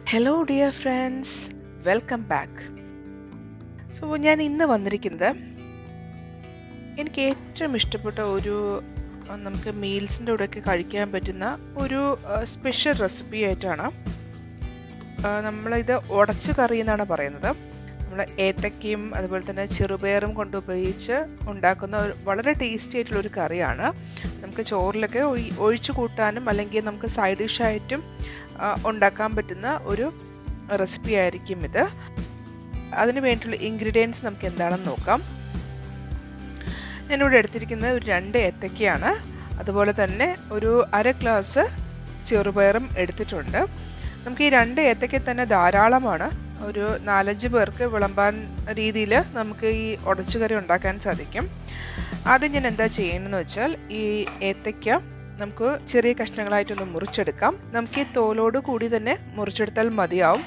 hello dear friends welcome back so ഞാൻ ഇന്ന് വന്നിരിക്കുന്നത് എനിക്ക് ഏറ്റവും ഇഷ്ടപ്പെട്ട ഒരു ആ, നമുക്ക് മീൽസിൻ്റെ കൂടെയൊക്കെ കഴിക്കാൻ പറ്റുന്ന ഒരു സ്പെഷ്യൽ റെസിപ്പി ആയിട്ടാണ് ആ, നമ്മളിത് ഉടച്ചു കറി എന്നാണ് പറയുന്നത് നമ്മൾ ഏത്തക്കയും അതുപോലെ തന്നെ ചെറുപയറും കൊണ്ട് ഉപയോഗിച്ച് ഉണ്ടാക്കുന്ന ഒരു വളരെ ടേസ്റ്റി ആയിട്ടുള്ള ഒരു കറിയാണ് നമുക്ക് ചോറിലൊക്കെ ഒഴി- ഒഴിച്ചു കൂട്ടാനും അല്ലെങ്കിൽ നമുക്ക് സൈഡ് ഡിഷായിട്ടും ആ, ഉണ്ടാക്കാൻ പറ്റുന്ന ഒരു റെസിപ്പി ആയിരിക്കും ഇത് അതിന് വേണ്ടിയിട്ടുള്ള ഇൻഗ്രീഡിയൻസ് നമുക്ക് എന്താണെന്ന് നോക്കാം ഞാനിവിടെ എടുത്തിരിക്കുന്നത് ഒരു രണ്ട് ഏത്തക്കയാണ് അതുപോലെ തന്നെ ഒരു അര ഗ്ലാസ് ചെറുപയറും എടുത്തിട്ടുണ്ട് നമുക്ക് ഈ രണ്ട് ഏത്തക്ക തന്നെ ധാരാളമാണ് ഒരു നാലഞ്ച് പേർക്ക് വിളമ്പാൻ രീതിയിൽ നമുക്ക് ഈ ഉടച്ചുകറി ഉണ്ടാക്കാൻ സാധിക്കും ആദ്യം ഞാൻ എന്താ ചെയ്യുന്നതെന്ന് വെച്ചാൽ ഈ ഏത്തയ്ക്ക നമുക്ക് ചെറിയ കഷ്ണങ്ങളായിട്ടൊന്ന് മുറിച്ചെടുക്കാം നമുക്ക് ഈ തോലോട് കൂടി തന്നെ മുറിച്ചെടുത്താൽ മതിയാവും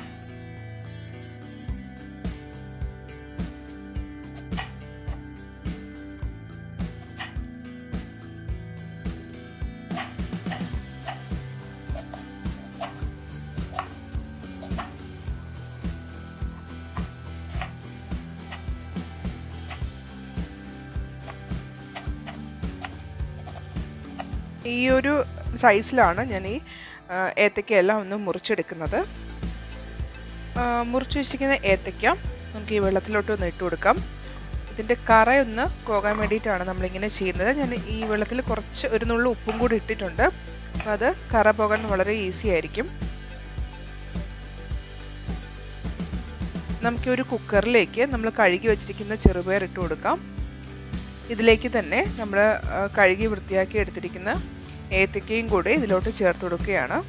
ഈ ഒരു സൈസിലാണ് ഞാൻ ഈ ആ, ഏത്തയ്ക്കയെല്ലാം ഒന്ന് മുറിച്ചെടുക്കുന്നത് ആ, മുറിച്ച് വെച്ചിരിക്കുന്ന ഏത്തയ്ക്ക നമുക്ക് ഈ വെള്ളത്തിലോട്ട് ഒന്ന് ഇട്ട് കൊടുക്കാം ഇതിൻ്റെ കറയൊന്ന് പോകാൻ വേണ്ടിയിട്ടാണ് നമ്മളിങ്ങനെ ചെയ്യുന്നത് ഞാൻ ഈ വെള്ളത്തിൽ കുറച്ച് ഒരു നുള്ളു ഉപ്പും കൂടി ഇട്ടിട്ടുണ്ട് അപ്പോൾ അത് കറ പോകാൻ വളരെ ഈസി ആയിരിക്കും നമുക്ക് ഒരു കുക്കറിലേക്ക് നമ്മൾ കഴുകി വെച്ചിരിക്കുന്ന ചെറുപയർ ഇട്ട് കൊടുക്കാം ഇതിലേക്ക് തന്നെ നമ്മൾ ആ, കഴുകി വൃത്തിയാക്കി എടുത്തിരിക്കുന്ന ഏത്തക്കയും കൂടി ഇതിലോട്ട് ചേർത്ത് കൊടുക്കുകയാണ്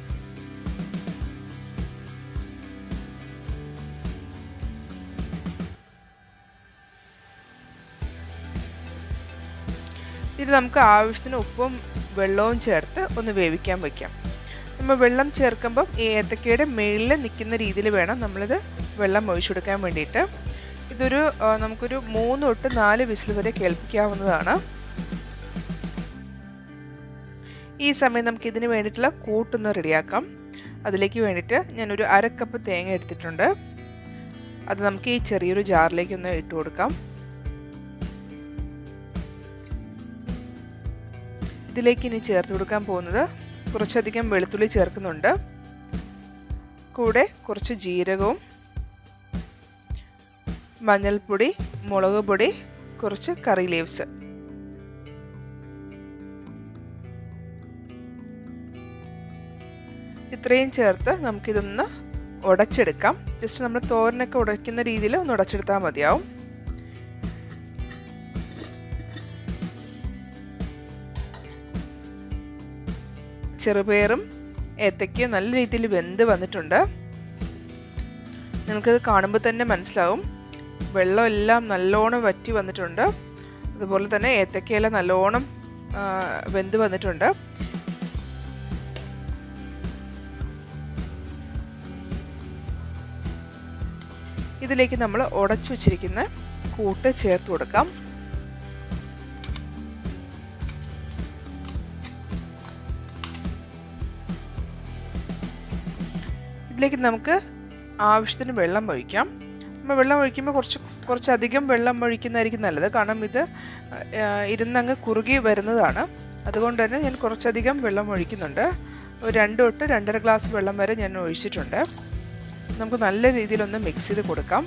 ഇത് നമുക്ക് ആവശ്യത്തിന് ഉപ്പും വെള്ളവും ചേർത്ത് ഒന്ന് വേവിക്കാൻ വയ്ക്കാം നമ്മൾ വെള്ളം ചേർക്കുമ്പം ഈ ഏത്തക്കയുടെ മേളിൽ നിൽക്കുന്ന രീതിയിൽ വേണം നമ്മളിത് വെള്ളം ഒഴിച്ചു കൊടുക്കാൻ വേണ്ടിയിട്ട് ഇതൊരു ആ, നമുക്കൊരു മൂന്ന് തൊട്ട് നാല് വിസിൽ വരെ കേൾപ്പിക്കാവുന്നതാണ് ഈ സമയം നമുക്ക് ഇതിന് വേണ്ടിയിട്ടുള്ള കൂട്ടൊന്ന് റെഡിയാക്കാം അതിലേക്ക് വേണ്ടിയിട്ട് ഞാനൊരു അര കപ്പ് തേങ്ങ എടുത്തിട്ടുണ്ട് അത് നമുക്ക് ഈ ചെറിയൊരു ജാറിലേക്ക് ഒന്ന് ഇട്ട് കൊടുക്കാം ഇതിലേക്ക് ഇനി ചേർത്ത് കൊടുക്കാൻ പോകുന്നത് കുറച്ചധികം വെളുത്തുള്ളി ചേർക്കുന്നുണ്ട് കൂടെ കുറച്ച് ജീരകവും മഞ്ഞൾപ്പൊടി മുളക് പൊടി കുറച്ച് കറി ലീവ്സ് ഇത്രയും ചേർത്ത് നമുക്കിതൊന്ന് ഉടച്ചെടുക്കാം ജസ്റ്റ് നമ്മൾ തോരനൊക്കെ ഉടയ്ക്കുന്ന രീതിയിൽ ഒന്ന് ഉടച്ചെടുത്താൽ മതിയാവും ചെറുപയറും ഏത്തയ്ക്കയും നല്ല രീതിയിൽ വെന്ത് വന്നിട്ടുണ്ട് നിങ്ങൾക്കത് കാണുമ്പോൾ തന്നെ മനസ്സിലാവും വെള്ളമെല്ലാം നല്ലോണം വറ്റി വന്നിട്ടുണ്ട് അതുപോലെ തന്നെ ഏത്തക്കയെല്ലാം നല്ലോണം ആ, വെന്ത് വന്നിട്ടുണ്ട് ഇതിലേക്ക് നമ്മൾ ഉടച്ചു വെച്ചിരിക്കുന്ന കൂട്ട് ചേർത്ത് കൊടുക്കാം ഇതിലേക്ക് നമുക്ക് ആവശ്യത്തിന് വെള്ളം ഒഴിക്കാം നമ്മൾ വെള്ളം ഒഴിക്കുമ്പോൾ കുറച്ച് കുറച്ചധികം വെള്ളം ഒഴിക്കുന്നതായിരിക്കും നല്ലത് കാരണം ഇത് ആ, ഇരുന്നങ്ങ് കുറുകി വരുന്നതാണ് അതുകൊണ്ട് തന്നെ ഞാൻ കുറച്ചധികം വെള്ളം ഒഴിക്കുന്നുണ്ട് ഒരു രണ്ട് തൊട്ട് രണ്ടര ഗ്ലാസ് വെള്ളം വരെ ഞാൻ ഒഴിച്ചിട്ടുണ്ട് നമുക്ക് നല്ല രീതിയിലൊന്ന് മിക്സ് ചെയ്ത് കൊടുക്കാം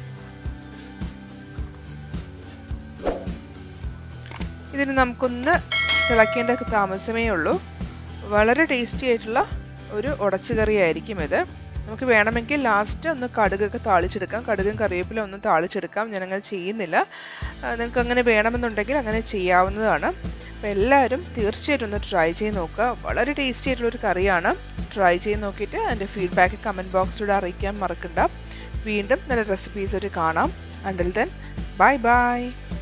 ഇതിന് നമുക്കൊന്ന് തിളക്കേണ്ട താമസമേ ഉള്ളൂ വളരെ ടേസ്റ്റി ആയിട്ടുള്ള ഒരു ഉടച്ചുകറി ആയിരിക്കും ഇത് നമുക്ക് വേണമെങ്കിൽ ലാസ്റ്റ് ഒന്ന് കടുകൊക്കെ താളിച്ചെടുക്കാം കടുകും കറിവേപ്പില ഒന്ന് താളിച്ചെടുക്കാം ഞാനങ്ങനെ ചെയ്യുന്നില്ല ആ, നിങ്ങൾക്ക് അങ്ങനെ വേണമെന്നുണ്ടെങ്കിൽ അങ്ങനെ ചെയ്യാവുന്നതാണ് അപ്പോൾ എല്ലാവരും തീർച്ചയായിട്ടും ഒന്ന് ട്രൈ ചെയ്ത് നോക്കുക വളരെ ടേസ്റ്റി ആയിട്ടുള്ളൊരു കറിയാണ് ട്രൈ ചെയ്ത് നോക്കിയിട്ട് എൻ്റെ ഫീഡ്ബാക്ക് കമൻറ്റ് ബോക്സിലൂടെ അറിയിക്കാൻ മറക്കണ്ട വീണ്ടും നല്ല റെസിപ്പീസ് ഒരു കാണാം അണ്ടിൽ ദെൻ ബൈ ബൈ